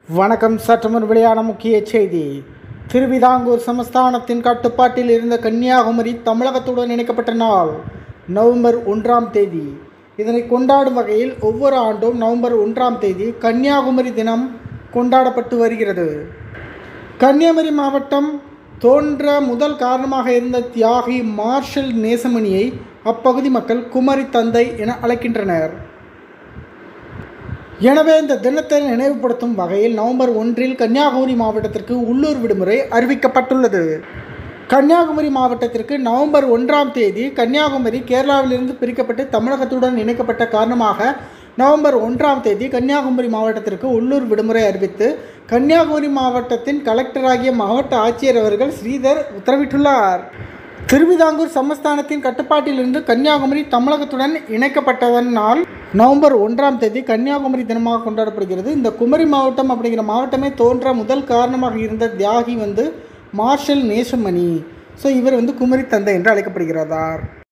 வணக்கம் சற்றுமுன் வெளியான முக்கிய செய்தி திருவிதாங்கூர் சமஸ்தானத்தின் கட்டுப்பாட்டில் இருந்த கன்னியாகுமரி தமிழகத்துடன் இணைக்கப்பட்ட நாள் நவம்பர் ஒன்றாம் தேதி இதனை கொண்டாடும் வகையில் ஒவ்வொரு ஆண்டும் நவம்பர் ஒன்றாம் தேதி கன்னியாகுமரி தினம் கொண்டாடப்பட்டு வருகிறது கன்னியாகுமரி மாவட்டம் தோன்ற முதல் காரணமாக இருந்த தியாகி மார்ஷல் நேசமணியை அப்பகுதி மக்கள் குமரி தந்தை என அழைக்கின்றனர் எனவே இந்த தினத்தை நினைவுபடுத்தும் வகையில் நவம்பர் ஒன்றில் கன்னியாகுமரி மாவட்டத்திற்கு உள்ளூர் விடுமுறை அறிவிக்கப்பட்டுள்ளது கன்னியாகுமரி மாவட்டத்திற்கு நவம்பர் ஒன்றாம் தேதி கன்னியாகுமரி கேரளாவிலிருந்து பிரிக்கப்பட்டு தமிழகத்துடன் இணைக்கப்பட்ட காரணமாக நவம்பர் ஒன்றாம் தேதி கன்னியாகுமரி மாவட்டத்திற்கு உள்ளூர் விடுமுறை அறிவித்து கன்னியாகுமரி மாவட்டத்தின் கலெக்டராகிய மாவட்ட ஆட்சியர் அவர்கள் ஸ்ரீதர் உத்தரவிட்டுள்ளார் திருவிதாங்கூர் சமஸ்தானத்தின் கட்டுப்பாட்டிலிருந்து கன்னியாகுமரி தமிழகத்துடன் இணைக்கப்பட்டதனால் நவம்பர் ஒன்றாம் தேதி கன்னியாகுமரி தினமாக கொண்டாடப்படுகிறது இந்த குமரி மாவட்டம் அப்படிங்கிற மாவட்டமே தோன்ற முதல் காரணமாக இருந்த தியாகி வந்து மார்ஷல் நேசமணி ஸோ இவர் வந்து குமரி தந்தை என்று அழைக்கப்படுகிறதார்